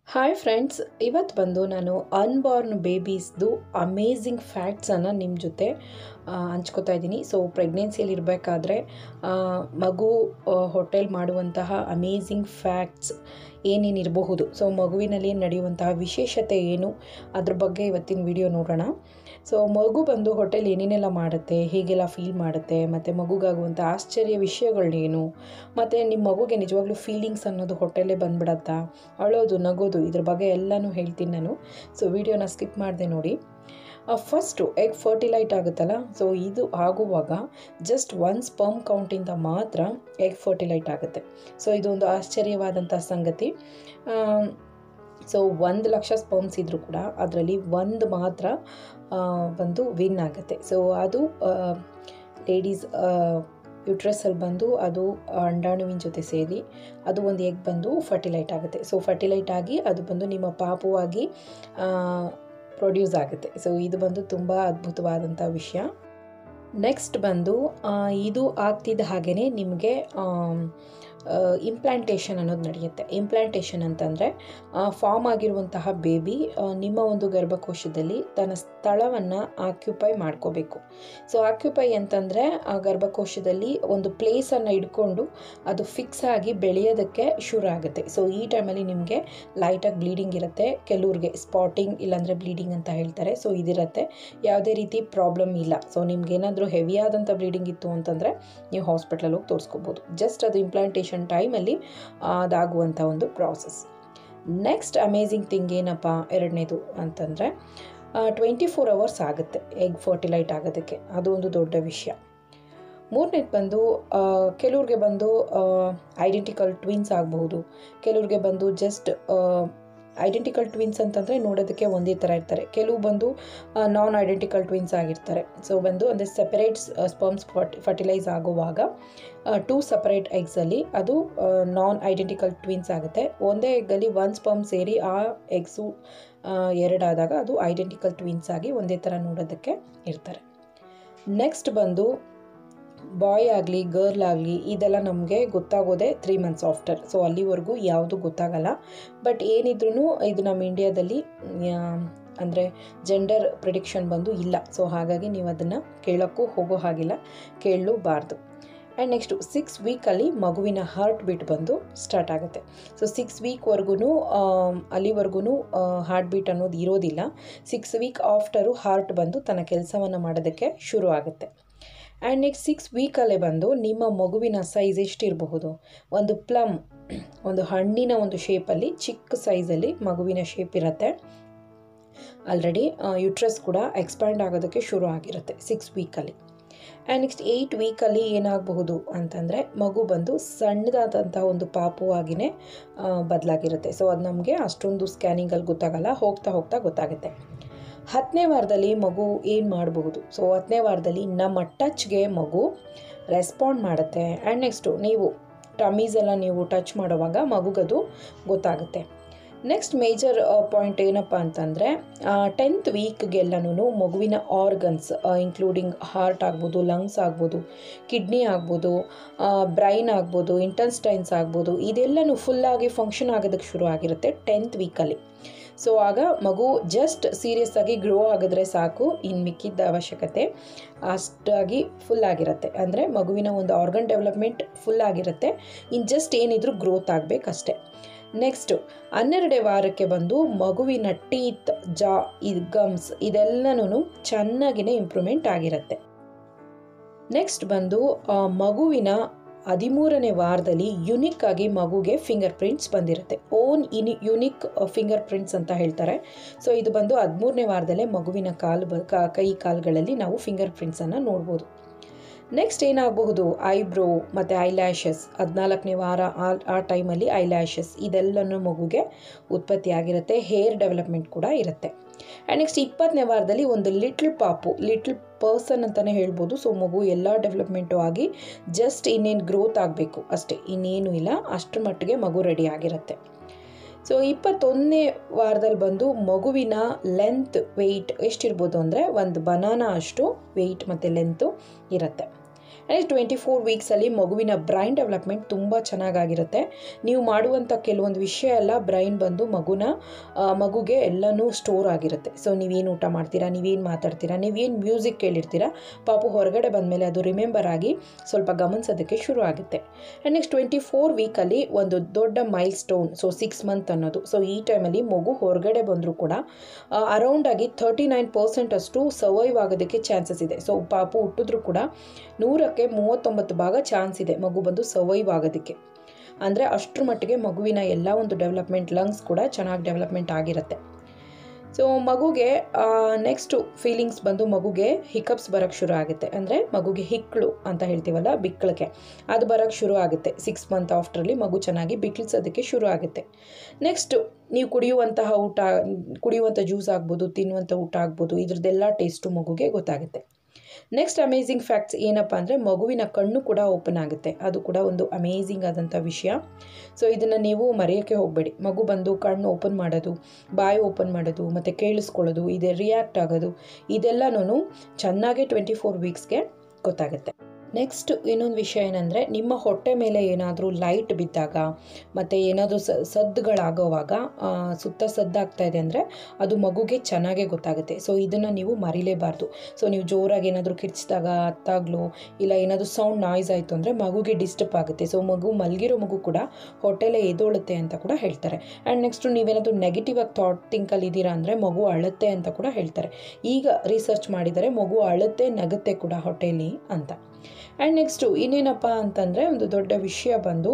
hi friends ಇವತ್ತು ಬಂದು ನಾನು ಅನ್ಬಾರ್ನ್ ಬೇಬೀಸ್ದು ಅಮೇಝಿಂಗ್ ಫ್ಯಾಕ್ಟ್ಸನ್ನು ನಿಮ್ಮ ಜೊತೆ ಆ, ಹಂಚ್ಕೋತಾ ಇದ್ದೀನಿ ಸೊ ಪ್ರೆಗ್ನೆನ್ಸಿಯಲ್ಲಿ ಇರಬೇಕಾದ್ರೆ ಮಗು ಹೋಟೆಲ್ ಮಾಡುವಂತಹ ಅಮೇಝಿಂಗ್ ಫ್ಯಾಕ್ಟ್ಸ್ ಏನೇನಿರಬಹುದು ಸೊ ಮಗುವಿನಲ್ಲಿ ನಡೆಯುವಂತಹ ವಿಶೇಷತೆ ಏನು ಅದ್ರ ಬಗ್ಗೆ ಇವತ್ತಿನ ವಿಡಿಯೋ ನೋಡೋಣ ಸೊ ಮಗು ಬಂದು ಹೋಟೆಲ್ ಏನೇನೆಲ್ಲ ಮಾಡುತ್ತೆ ಹೇಗೆಲ್ಲ ಫೀಲ್ ಮಾಡುತ್ತೆ ಮತ್ತು ಮಗುಗಾಗುವಂಥ ಆಶ್ಚರ್ಯ ವಿಷಯಗಳೇನು ಮತ್ತು ನಿಮ್ಮ ಮಗುಗೆ ನಿಜವಾಗ್ಲೂ ಫೀಲಿಂಗ್ಸ್ ಅನ್ನೋದು ಹೊಟ್ಟೆಲ್ಲೇ ಬಂದ್ಬಿಡತ್ತಾ ಅಳೋದು ನಗೋದು ಇದ್ರ ಬಗ್ಗೆ ಎಲ್ಲನೂ ಹೇಳ್ತೀನಿ ನಾನು ಸೊ ವಿಡಿಯೋನ ಸ್ಕಿಪ್ ಮಾಡಿದೆ ನೋಡಿ ಫಸ್ಟು ಎಗ್ ಫರ್ಟಿಲೈಟ್ ಆಗುತ್ತಲ್ಲ ಸೊ ಇದು ಆಗುವಾಗ ಜಸ್ಟ್ ಒನ್ ಸ್ಪರ್ಮ್ ಕೌಂಟಿಂದ ಮಾತ್ರ ಎಗ್ ಫರ್ಟಿಲೈಟ್ ಆಗುತ್ತೆ ಸೊ ಇದೊಂದು ಆಶ್ಚರ್ಯವಾದಂಥ ಸಂಗತಿ ಸೊ ಒಂದು ಲಕ್ಷ ಸ್ಪರ್ಮ್ಸ್ ಇದ್ದರೂ ಕೂಡ ಅದರಲ್ಲಿ ಒಂದು ಮಾತ್ರ ಆ, ಬಂದು ವಿನ್ ಆಗುತ್ತೆ ಸೊ ಅದು ಲೇಡೀಸ್ ಯುಟ್ರಸಲ್ಲಿ ಬಂದು ಅದು ಅಂಡಾಣುವಿನ ಜೊತೆ ಸೇರಿ ಅದು ಒಂದು ಎಗ್ ಬಂದು ಫರ್ಟಿಲೈಟ್ ಆಗುತ್ತೆ ಸೊ ಫರ್ಟಿಲೈಟ್ ಆಗಿ ಅದು ಬಂದು ನಿಮ್ಮ ಪಾಪುವಾಗಿ ಪ್ರೊಡ್ಯೂಸ್ ಆಗುತ್ತೆ ಸೊ ಇದು ಬಂದು ತುಂಬ ಅದ್ಭುತವಾದಂಥ ವಿಷಯ ನೆಕ್ಸ್ಟ್ ಬಂದು ಆ, ಇದು ಆಗ್ತಿದ್ದ ಹಾಗೆಯೇ ನಿಮಗೆ ಇಂಪ್ಲಾಂಟೇಷನ್ ಅನ್ನೋದು ನಡೆಯುತ್ತೆ ಇಂಪ್ಲಾಂಟೇಷನ್ ಅಂತಂದರೆ ಫಾರ್ಮ್ ಆಗಿರುವಂತಹ ಬೇಬಿ ನಿಮ್ಮ ಒಂದು ಗರ್ಭಕೋಶದಲ್ಲಿ ತನ್ನ ಸ್ಥಳವನ್ನು ಆಕ್ಯುಪೈ ಮಾಡ್ಕೋಬೇಕು ಸೊ ಆಕ್ಯುಪೈ ಅಂತಂದರೆ ಆ ಗರ್ಭಕೋಶದಲ್ಲಿ ಒಂದು ಪ್ಲೇಸನ್ನು ಇಟ್ಕೊಂಡು ಅದು ಫಿಕ್ಸ್ ಆಗಿ ಬೆಳೆಯೋದಕ್ಕೆ ಶುರು ಆಗುತ್ತೆ ಸೊ ಈ ಟೈಮಲ್ಲಿ ನಿಮಗೆ ಲೈಟಾಗಿ ಬ್ಲೀಡಿಂಗ್ ಇರುತ್ತೆ ಕೆಲವ್ರಿಗೆ ಸ್ಪಾಟಿಂಗ್ ಇಲ್ಲಾಂದರೆ ಬ್ಲೀಡಿಂಗ್ ಅಂತ ಹೇಳ್ತಾರೆ ಸೊ ಇದಿರುತ್ತೆ ಯಾವುದೇ ರೀತಿ ಪ್ರಾಬ್ಲಮ್ ಇಲ್ಲ ಸೊ ನಿಮ್ಗೇನಾದರೂ ಹೆವಿಯಾದಂಥ ಬ್ಲೀಡಿಂಗ್ ಇತ್ತು ಅಂತಂದರೆ ನೀವು ಹಾಸ್ಪಿಟ್ಲಲ್ಲಿ ಹೋಗಿ ತೋರಿಸ್ಕೋಬೋದು ಜಸ್ಟ್ ಅದು ಇಂಪ್ಲಾಂಟೇಷನ್ ಟೈಮಲ್ಲಿ ಅದಾಗುವಂಥ ಒಂದು ಪ್ರಾಸೆಸ್ ನೆಕ್ಸ್ಟ್ ಅಮೇಝಿಂಗ್ ಥಿಂಗ್ ಏನಪ್ಪ ಎರಡನೇದು ಅಂತಂದರೆ ಟ್ವೆಂಟಿ ಫೋರ್ ಅವರ್ಸ್ ಆಗುತ್ತೆ ಎಗ್ ಫರ್ಟಿಲೈಟ್ ಆಗೋದಕ್ಕೆ ಅದು ಒಂದು ದೊಡ್ಡ ವಿಷಯ ಮೂರನೇದು ಬಂದು ಆ, ಕೆಲವ್ರಿಗೆ ಬಂದು ಐಡೆಂಟಿಕಲ್ ಟ್ವಿನ್ಸ್ ಆಗಬಹುದು ಕೆಲವ್ರಿಗೆ ಬಂದು ಜಸ್ಟ್ ಐಡೆಂಟಿಕಲ್ ಟ್ವಿನ್ಸ್ ಅಂತಂದರೆ ನೋಡೋದಕ್ಕೆ ಒಂದೇ ಥರ ಇರ್ತಾರೆ ಕೆಲವು ಬಂದು ನಾನ್ ಐಡೆಂಟಿಕಲ್ ಟ್ವಿನ್ಸ್ ಆಗಿರ್ತಾರೆ ಸೊ ಬಂದು ಅಂದರೆ ಸೆಪರೇಟ್ ಸ್ಪರ್ಮ್ಸ್ ಫರ್ಟಿಲೈಸ್ ಆಗುವಾಗ ಟೂ ಸಪರೇಟ್ ಎಗ್ಸಲ್ಲಿ ಅದು ನಾನ್ ಐಡೆಂಟಿಕಲ್ ಟ್ವಿನ್ಸ್ ಆಗುತ್ತೆ ಒಂದೇ ಎಗ್ಗಲ್ಲಿ ಒನ್ ಸ್ಪರ್ಮ್ ಸೇರಿ ಆ ಎಗ್ಸು ಎರಡಾದಾಗ ಅದು ಐಡೆಂಟಿಕಲ್ ಟ್ವಿನ್ಸ್ ಆಗಿ ಒಂದೇ ಥರ ನೋಡೋದಕ್ಕೆ ಇರ್ತಾರೆ ನೆಕ್ಸ್ಟ್ ಬಂದು ಬಾಯ್ ಆಗಲಿ ಗರ್ಲ್ ಆಗಲಿ ಇದೆಲ್ಲ ನಮಗೆ ಗೊತ್ತಾಗೋದೇ ತ್ರೀ ಮಂತ್ಸ್ ಆಫ್ಟರ್ ಸೊ ಅಲ್ಲಿವರೆಗೂ ಯಾವುದು ಗೊತ್ತಾಗಲ್ಲ ಬಟ್ ಏನಿದ್ರೂ ಇದು ನಮ್ಮ ಇಂಡಿಯಾದಲ್ಲಿ ಅಂದರೆ ಜೆಂಡರ್ ಪ್ರಿಡಿಕ್ಷನ್ ಬಂದು ಇಲ್ಲ ಸೊ ಹಾಗಾಗಿ ನೀವು ಅದನ್ನು ಕೇಳೋಕ್ಕೂ ಹೋಗೋ ಹಾಗಿಲ್ಲ ಕೇಳಲೂಬಾರ್ದು ಆ್ಯಂಡ್ ನೆಕ್ಸ್ಟು ಸಿಕ್ಸ್ ವೀಕಲ್ಲಿ ಮಗುವಿನ ಹಾರ್ಟ್ ಬೀಟ್ ಬಂದು ಸ್ಟಾರ್ಟ್ ಆಗುತ್ತೆ ಸೊ ಸಿಕ್ಸ್ ವೀಕ್ವರೆಗೂ ಅಲ್ಲಿವರೆಗೂ ಹಾರ್ಟ್ ಬೀಟ್ ಅನ್ನೋದು ಇರೋದಿಲ್ಲ ಸಿಕ್ಸ್ ವೀಕ್ ಆಫ್ಟರು ಹಾರ್ಟ್ ಬಂದು ತನ್ನ ಕೆಲಸವನ್ನು ಮಾಡೋದಕ್ಕೆ ಶುರು ಆಗುತ್ತೆ ಆ್ಯಂಡ್ ನೆಕ್ಸ್ಟ್ ಸಿಕ್ಸ್ ವೀಕಲ್ಲೇ ಬಂದು ನಿಮ್ಮ ಮಗುವಿನ ಸೈಜ್ ಎಷ್ಟಿರಬಹುದು ಒಂದು ಪ್ಲಮ್ ಒಂದು ಹಣ್ಣಿನ ಒಂದು ಶೇಪಲ್ಲಿ ಚಿಕ್ಕ ಸೈಜಲ್ಲಿ ಮಗುವಿನ ಶೇಪ್ ಇರುತ್ತೆ ಆಲ್ರೆಡಿ ಯುಟ್ರಸ್ ಕೂಡ ಎಕ್ಸ್ಪ್ಯಾಂಡ್ ಆಗೋದಕ್ಕೆ ಶುರು ಆಗಿರುತ್ತೆ ಸಿಕ್ಸ್ ವೀಕಲ್ಲಿ ಆ್ಯಂಡ್ ನೆಕ್ಸ್ಟ್ ಏಯ್ಟ್ ವೀಕಲ್ಲಿ ಏನಾಗಬಹುದು ಅಂತಂದರೆ ಮಗು ಬಂದು ಸಣ್ಣದಾದಂಥ ಒಂದು ಪಾಪುವಾಗಿಯೇ ಬದಲಾಗಿರುತ್ತೆ ಸೊ ಅದು ನಮಗೆ ಅಷ್ಟೊಂದು ಸ್ಕ್ಯಾನಿಂಗಲ್ಲಿ ಗೊತ್ತಾಗಲ್ಲ ಹೋಗ್ತಾ ಹೋಗ್ತಾ ಗೊತ್ತಾಗುತ್ತೆ ಹತ್ತನೇ ವಾರದಲ್ಲಿ ಮಗು ಏನು ಮಾಡಬಹುದು ಸೊ ಹತ್ತನೇ ವಾರದಲ್ಲಿ ನಮ್ಮ ಟಚ್ಗೆ ಮಗು ರೆಸ್ಪಾಂಡ್ ಮಾಡುತ್ತೆ ಆ್ಯಂಡ್ ನೆಕ್ಸ್ಟು ನೀವು ಟಮೀಸ್ ಎಲ್ಲ ನೀವು ಟಚ್ ಮಾಡುವಾಗ ಮಗುಗದು ಗೊತ್ತಾಗುತ್ತೆ ನೆಕ್ಸ್ಟ್ ಮೇಜರ್ ಪಾಯಿಂಟ್ ಏನಪ್ಪ ಅಂತಂದರೆ ಟೆಂತ್ ವೀಕ್ಗೆಲ್ಲನೂ ಮಗುವಿನ ಆರ್ಗನ್ಸ್ ಇನ್ಕ್ಲೂಡಿಂಗ್ ಹಾರ್ಟ್ ಆಗ್ಬೋದು ಲಂಗ್ಸ್ ಆಗ್ಬೋದು ಕಿಡ್ನಿ ಆಗ್ಬೋದು ಬ್ರೈನ್ ಆಗ್ಬೋದು ಇಂಟೆನ್ಸ್ಟೈನ್ಸ್ ಆಗ್ಬೋದು ಇದೆಲ್ಲನೂ ಫುಲ್ಲಾಗಿ ಫಂಕ್ಷನ್ ಆಗೋದಕ್ಕೆ ಶುರು ಆಗಿರುತ್ತೆ ಟೆಂತ್ ವೀಕಲ್ಲಿ ಸೊ ಆಗ ಮಗು ಜಸ್ಟ್ ಸೀರಿಯಸ್ ಆಗಿ ಗ್ರೋ ಆಗಿದ್ರೆ ಸಾಕು ಇನ್ನು ಮಿಕ್ಕಿದ್ದ ಅವಶ್ಯಕತೆ ಅಷ್ಟಾಗಿ ಫುಲ್ ಆಗಿರುತ್ತೆ ಅಂದರೆ ಮಗುವಿನ ಒಂದು ಆರ್ಗನ್ ಡೆವಲಪ್ಮೆಂಟ್ ಫುಲ್ ಆಗಿರುತ್ತೆ ಇನ್ನು ಜಸ್ಟ್ ಏನಿದ್ರು ಗ್ರೋತ್ ಆಗಬೇಕಷ್ಟೆ ನೆಕ್ಸ್ಟು ಹನ್ನೆರಡೇ ವಾರಕ್ಕೆ ಬಂದು ಮಗುವಿನ ಟೀತ್ ಜಾ ಇದು ಗಮ್ಸ್ ಇದೆಲ್ಲನೂ ಚೆನ್ನಾಗಿನೇ ಇಂಪ್ರೂವ್ಮೆಂಟ್ ಆಗಿರುತ್ತೆ ನೆಕ್ಸ್ಟ್ ಬಂದು ಆ, ಮಗುವಿನ ಹದಿಮೂರನೇ ವಾರದಲ್ಲಿ ಯುನಿಕ್ ಆಗಿ ಮಗುಗೆ ಫಿಂಗರ್ ಪ್ರಿಂಟ್ಸ್ ಬಂದಿರುತ್ತೆ ಓನ್ ಇನಿ ಯುನಿಕ್ ಫಿಂಗರ್ ಪ್ರಿಂಟ್ಸ್ ಅಂತ ಹೇಳ್ತಾರೆ ಸೊ ಇದು ಬಂದು ಹದಿಮೂರನೇ ವಾರದಲ್ಲೇ ಮಗುವಿನ ಕಾಲು ಬ ಕಾ- ಕೈ ಕಾಲುಗಳಲ್ಲಿ ನಾವು ಫಿಂಗರ್ ಪ್ರಿಂಟ್ಸನ್ನು ನೋಡ್ಬೋದು ನೆಕ್ಸ್ಟ್ ಏನಾಗಬಹುದು ಐಬ್ರೋ ಮತ್ತು ಐಲ್ಯಾಶಸ್ ಹದಿನಾಲ್ಕನೇ ವಾರ ಆ ಆ ಟೈಮಲ್ಲಿ ಐಲ್ಯಾಶಸ್ ಇದೆಲ್ಲನೂ ಮಗುಗೆ ಉತ್ಪತ್ತಿ ಆಗಿರುತ್ತೆ ಹೇರ್ ಡೆವಲಪ್ಮೆಂಟ್ ಕೂಡ ಇರುತ್ತೆ ಆ್ಯಂಡ್ ನೆಕ್ಸ್ಟ್ ಇಪ್ಪತ್ತನೇ ವಾರದಲ್ಲಿ ಒಂದು ಲಿಟ್ಲ್ ಪಾಪು ಲಿಟ್ಲ್ ಪರ್ಸನ್ ಅಂತಲೇ ಹೇಳ್ಬೋದು ಸೊ ಮಗು ಎಲ್ಲ ಡೆವಲಪ್ಮೆಂಟು ಆಗಿ ಜಸ್ಟ್ ಇನ್ನೇನು ಗ್ರೋತ್ ಆಗಬೇಕು ಅಷ್ಟೇ ಇನ್ನೇನು ಇಲ್ಲ ಅಷ್ಟರ ಮಟ್ಟಿಗೆ ಮಗು ರೆಡಿ ಆಗಿರುತ್ತೆ ಸೊ ಇಪ್ಪತ್ತೊಂದನೇ ವಾರದಲ್ಲಿ ಬಂದು ಮಗುವಿನ ಲೆಂತ್ ವೆಯ್ಟ್ ಎಷ್ಟಿರ್ಬೋದು ಅಂದರೆ ಒಂದು ಬನಾನಾ ಅಷ್ಟು ವೆಯ್ಟ್ ಮತ್ತು ಲೆಂತು ಇರುತ್ತೆ ಆ್ಯಂಡ್ ಟ್ವೆಂಟಿ ಫೋರ್ ವೀಕ್ಸಲ್ಲಿ ಮಗುವಿನ ಬ್ರೈನ್ ಡೆವಲಪ್ಮೆಂಟ್ ತುಂಬ ಚೆನ್ನಾಗಾಗಿರುತ್ತೆ ನೀವು ಮಾಡುವಂಥ ಕೆಲವೊಂದು ವಿಷಯ ಎಲ್ಲ ಬ್ರೈನ್ ಬಂದು ಮಗುನ ಆ, ಮಗುಗೆ ಎಲ್ಲನೂ ಸ್ಟೋರ್ ಆಗಿರುತ್ತೆ ಸೊ ನೀವೇನು ಊಟ ಮಾಡ್ತೀರಾ ನೀವೇನು ಮಾತಾಡ್ತೀರಾ ನೀವೇನು ಮ್ಯೂಸಿಕ್ ಕೇಳಿರ್ತೀರಾ ಪಾಪು ಹೊರಗಡೆ ಬಂದಮೇಲೆ ಅದು ರಿಮೆಂಬರ್ ಆಗಿ ಸ್ವಲ್ಪ ಗಮನಿಸೋದಕ್ಕೆ ಶುರು ಆಗುತ್ತೆ ಆ್ಯಂಡ್ ನೆಕ್ಸ್ಟ್ ಟ್ವೆಂಟಿ ಫೋರ್ ವೀಕಲ್ಲಿ ಒಂದು ದೊಡ್ಡ mile stone so six month ಅನ್ನೋದು ಸೊ ಈ ಟೈಮಲ್ಲಿ ಮಗು ಹೊರಗಡೆ ಬಂದರೂ ಕೂಡ ಅರೌಂಡಾಗಿ ತರ್ಟಿ ನೈನ್ ಪರ್ಸೆಂಟ್ ಅಷ್ಟು ಸರ್ವೈವ್ ಆಗೋದಕ್ಕೆ ಚಾನ್ಸಸ್ ಇದೆ ಸೊ ಪಾಪು ಹುಟ್ಟಿದ್ರೂ ಕೂಡ ನೂರಕ್ಕೆ ಮೂವತ್ತೊಂಬತ್ತು ಭಾಗ ಚಾನ್ಸ್ ಇದೆ ಮಗು ಬಂದು ಸರ್ವೈವ್ ಆಗೋದಕ್ಕೆ ಅಂದರೆ ಅಷ್ಟರ ಮಟ್ಟಿಗೆ ಮಗುವಿನ ಎಲ್ಲ ಒಂದು ಡೆವಲಪ್ಮೆಂಟ್ ಲಂಗ್ಸ್ ಕೂಡ ಚೆನ್ನಾಗಿ ಡೆವಲಪ್ಮೆಂಟ್ ಆಗಿರುತ್ತೆ ಸೊ ಮಗುಗೆ ನೆಕ್ಸ್ಟು ಫೀಲಿಂಗ್ಸ್ ಬಂದು ಮಗುಗೆ ಹಿಕಪ್ಸ್ ಬರೋಕ್ಕೆ ಶುರು ಆಗುತ್ತೆ ಅಂದರೆ ಮಗುಗೆ ಹಿಕ್ಕಳು ಅಂತ ಹೇಳ್ತೀವಲ್ಲ ಬಿಕ್ಕಳಿಗೆ ಅದು ಬರೋಕ್ಕೆ ಶುರು ಆಗುತ್ತೆ ಸಿಕ್ಸ್ ಮಂತ್ ಆಫ್ಟ್ರಲ್ಲಿ ಮಗು ಚೆನ್ನಾಗಿ ಬಿಕ್ಳಿಸೋದಕ್ಕೆ ಶುರು ಆಗುತ್ತೆ ನೆಕ್ಸ್ಟು ನೀವು ಕುಡಿಯುವಂತಹ ಊಟ ಕುಡಿಯುವಂಥ ಜ್ಯೂಸ್ ಆಗ್ಬೋದು ತಿನ್ನುವಂಥ ಊಟ ಆಗ್ಬೋದು ಇದ್ರದ್ದೆಲ್ಲ ಟೇಸ್ಟು ಮಗುಗೆ ಗೊತ್ತಾಗುತ್ತೆ ನೆಕ್ಸ್ಟ್ ಅಮೇಝಿಂಗ್ ಫ್ಯಾಕ್ಟ್ಸ್ ಏನಪ್ಪ ಅಂದರೆ ಮಗುವಿನ ಕಣ್ಣು ಕೂಡ ಓಪನ್ ಆಗುತ್ತೆ ಅದು ಕೂಡ ಒಂದು ಅಮೇಝಿಂಗ್ ಆದಂಥ ವಿಷಯ ಸೊ ಇದನ್ನು ನೀವು ಮರೆಯೋಕ್ಕೆ ಹೋಗಬೇಡಿ ಮಗು ಬಂದು ಕಣ್ಣು ಓಪನ್ ಮಾಡೋದು ಬಾಯಿ ಓಪನ್ ಮಾಡೋದು ಮತ್ತು ಕೇಳಿಸ್ಕೊಳ್ಳೋದು ಇದೆ ರಿಯಾಕ್ಟ್ ಆಗೋದು ಇದೆಲ್ಲನೂ ಚೆನ್ನಾಗಿ ಟ್ವೆಂಟಿ ಫೋರ್ ವೀಕ್ಸ್ಗೆ ಗೊತ್ತಾಗುತ್ತೆ ನೆಕ್ಸ್ಟ್ ಇನ್ನೊಂದು ವಿಷಯ ಏನಂದರೆ ನಿಮ್ಮ ಹೊಟ್ಟೆ ಮೇಲೆ ಏನಾದರೂ ಲೈಟ್ ಬಿದ್ದಾಗ ಮತ್ತು ಏನಾದರೂ ಸ ಸದ್ದುಗಳಾಗೋವಾಗ ಆ, ಸುತ್ತ ಸದ್ದಾಗ್ತಾ ಇದೆ ಅಂದರೆ ಅದು ಮಗುಗೆ ಚೆನ್ನಾಗೇ ಗೊತ್ತಾಗುತ್ತೆ ಸೊ ಇದನ್ನು ನೀವು ಮರಿಲೇಬಾರ್ದು ಸೊ ನೀವು ಜೋರಾಗಿ ಏನಾದರೂ ಕಿರ್ಚಿದಾಗ ಅತ್ತಾಗ್ಲೋ ಇಲ್ಲ ಏನಾದರೂ ಸೌಂಡ್ ನಾಯ್ಸ್ ಆಯಿತು ಅಂದರೆ ಮಗುಗೆ ಡಿಸ್ಟರ್ಬ್ ಆಗುತ್ತೆ ಸೊ ಮಗು ಮಲಗಿರೋ ಮಗು ಕೂಡ ಹೊಟ್ಟೆಲೇ ಎದೋಳುತ್ತೆ ಅಂತ ಕೂಡ ಹೇಳ್ತಾರೆ ಆ್ಯಂಡ್ ನೆಕ್ಸ್ಟು ನೀವೇನಾದರೂ ನೆಗೆಟಿವ್ ಆಗಿ ಥಾಟ್ ಥಿಂಕಲ್ಲಿ ಇದ್ದೀರಾ ಅಂದರೆ ಮಗು ಅಳುತ್ತೆ ಅಂತ ಕೂಡ ಹೇಳ್ತಾರೆ ಈಗ ರಿಸರ್ಚ್ ಮಾಡಿದರೆ ಮಗು ಅಳುತ್ತೆ ನಗುತ್ತೆ ಕೂಡ ಹೊಟ್ಟೆಯಲ್ಲಿ ಅಂತ ಆ್ಯಂಡ್ ನೆಕ್ಸ್ಟು ಇನ್ನೇನಪ್ಪ ಅಂತಂದರೆ ಒಂದು ದೊಡ್ಡ ವಿಷಯ ಬಂದು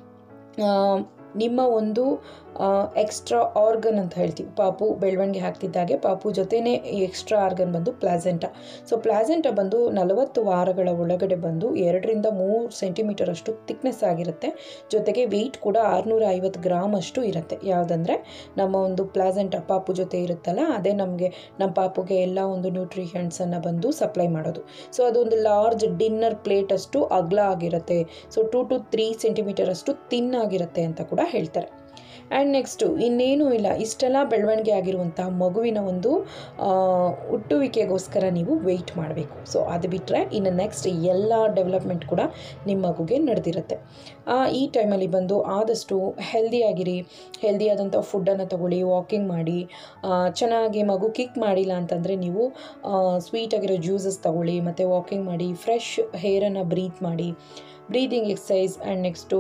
ಆ, ನಿಮ್ಮ ಒಂದು ಎಕ್ಸ್ಟ್ರಾ ಆರ್ಗನ್ ಅಂತ ಹೇಳ್ತೀವಿ ಪಾಪು ಬೆಳವಣಿಗೆ ಆಗ್ತಿದ್ದಾಗೆ ಪಾಪು ಜೊತೆನೇ ಎಕ್ಸ್ಟ್ರಾ ಆರ್ಗನ್ ಬಂದು ಪ್ಲಾಸೆಂಟ ಸೊ ಪ್ಲಾಸೆಂಟ ಬಂದು ನಲವತ್ತು ವಾರಗಳ ಒಳಗಡೆ ಬಂದು ಎರಡರಿಂದ ಮೂರು ಸೆಂಟಿಮೀಟರ್ ಅಷ್ಟು ಥಿಕ್ನೆಸ್ ಆಗಿರುತ್ತೆ ಜೊತೆಗೆ ವೆಯ್ಟ್ ಕೂಡ ಆರುನೂರ ಐವತ್ತು ಗ್ರಾಮ್ ಅಷ್ಟು ಇರುತ್ತೆ ಯಾವುದಂದರೆ ನಮ್ಮ ಒಂದು ಪ್ಲಾಸೆಂಟ ಪಾಪು ಜೊತೆ ಇರುತ್ತಲ್ಲ ಅದೇ ನಮಗೆ ನಮ್ಮ ಪಾಪುಗೆ ಎಲ್ಲ ಒಂದು ನ್ಯೂಟ್ರಿಷನ್ಸನ್ನು ಬಂದು ಸಪ್ಲೈ ಮಾಡೋದು ಸೊ ಅದೊಂದು ಲಾರ್ಜ್ ಡಿನ್ನರ್ ಪ್ಲೇಟ್ ಅಷ್ಟು ಅಗಲ ಆಗಿರುತ್ತೆ so two to three centimetre ಅಷ್ಟು ತಿನ್ ಆಗಿರುತ್ತೆ ಅಂತ ಕೂಡ ಹೇಳ್ತಾರೆ ಆ್ಯಂಡ್ ನೆಕ್ಸ್ಟು ಇನ್ನೇನೂ ಇಲ್ಲ ಇಷ್ಟೆಲ್ಲ ಬೆಳವಣಿಗೆ ಆಗಿರುವಂತಹ ಮಗುವಿನ ಒಂದು ಆ, ಹುಟ್ಟುವಿಕೆಗೋಸ್ಕರ ನೀವು ವೆಯ್ಟ್ ಮಾಡಬೇಕು ಸೊ ಅದು ಬಿಟ್ಟರೆ ಇನ್ನು ನೆಕ್ಸ್ಟ್ ಎಲ್ಲ ಡೆವಲಪ್ಮೆಂಟ್ ಕೂಡ ನಿಮ್ಮ ಮಗುಗೆ ನಡೆದಿರುತ್ತೆ ಆ, ಈ ಟೈಮಲ್ಲಿ ಬಂದು ಆದಷ್ಟು ಹೆಲ್ದಿಯಾಗಿರಿ ಹೆಲ್ದಿಯಾದಂಥ ಫುಡ್ಡನ್ನು ತಗೊಳ್ಳಿ ವಾಕಿಂಗ್ ಮಾಡಿ ಆ, ಚೆನ್ನಾಗಿ ಮಗು ಕಿಕ್ ಮಾಡಿಲ್ಲ ಅಂತಂದರೆ ನೀವು ಸ್ವೀಟ್ ಆಗಿರೋ ಜ್ಯೂಸಸ್ ತಗೊಳ್ಳಿ ಮತ್ತು ವಾಕಿಂಗ್ ಮಾಡಿ ಫ್ರೆಶ್ ಹೇರನ್ನು ಬ್ರೀತ್ ಮಾಡಿ ಬ್ರೀದಿಂಗ್ ಎಕ್ಸಸೈಸ್ ಆ್ಯಂಡ್ ನೆಕ್ಸ್ಟು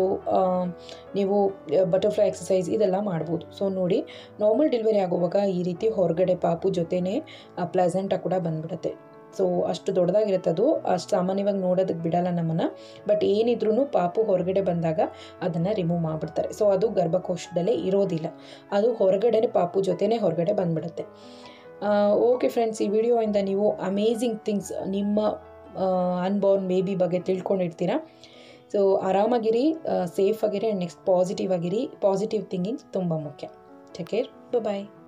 ನೀವು ಬಟರ್ಫ್ಲೈ ಎಕ್ಸಸೈಸ್ ಇದೆಲ್ಲ ಮಾಡ್ಬೋದು ಸೊ ನೋಡಿ ನಾರ್ಮಲ್ ಡೆಲಿವರಿ ಆಗುವಾಗ ಈ ರೀತಿ ಹೊರಗಡೆ ಪಾಪು ಜೊತೆನೇ ಪ್ಲೆಸೆಂಟಾಗಿ ಕೂಡ ಬಂದ್ಬಿಡುತ್ತೆ ಸೊ ಅಷ್ಟು ದೊಡ್ಡದಾಗಿರುತ್ತೆ ಅದು ಅಷ್ಟು ಸಾಮಾನ್ಯವಾಗಿ ನೋಡೋದಕ್ಕೆ ಬಿಡಲ್ಲ ನಮ್ಮನ್ನು ಬಟ್ ಏನಿದ್ರೂ ಪಾಪು ಹೊರಗಡೆ ಬಂದಾಗ ಅದನ್ನು ರಿಮೂವ್ ಮಾಡಿಬಿಡ್ತಾರೆ ಸೊ ಅದು ಗರ್ಭಕೋಶದಲ್ಲೇ ಇರೋದಿಲ್ಲ ಅದು ಹೊರಗಡೆ ಪಾಪು ಜೊತೆನೇ ಹೊರಗಡೆ ಬಂದ್ಬಿಡುತ್ತೆ ಓಕೆ ಫ್ರೆಂಡ್ಸ್ ಈ ವಿಡಿಯೋಯಿಂದ ನೀವು ಅಮೇಝಿಂಗ್ ಥಿಂಗ್ಸ್ ನಿಮ್ಮ ಅನ್ಬೋರ್ನ್ ಬೇಬಿ ಬಗ್ಗೆ ತಿಳ್ಕೊಂಡಿರ್ತೀರ ಸೊ ಆರಾಮಾಗಿರಿ ಸೇಫ್ ಆಗಿರಿ ಆ್ಯಂಡ್ ನೆಕ್ಸ್ಟ್ ಪಾಸಿಟಿವ್ ಆಗಿರಿ ಪಾಸಿಟಿವ್ ಥಿಂಕಿಂಗ್ ತುಂಬ ಮುಖ್ಯ ಟೇಕ್ ಕೇರ್ ಬಾಯ್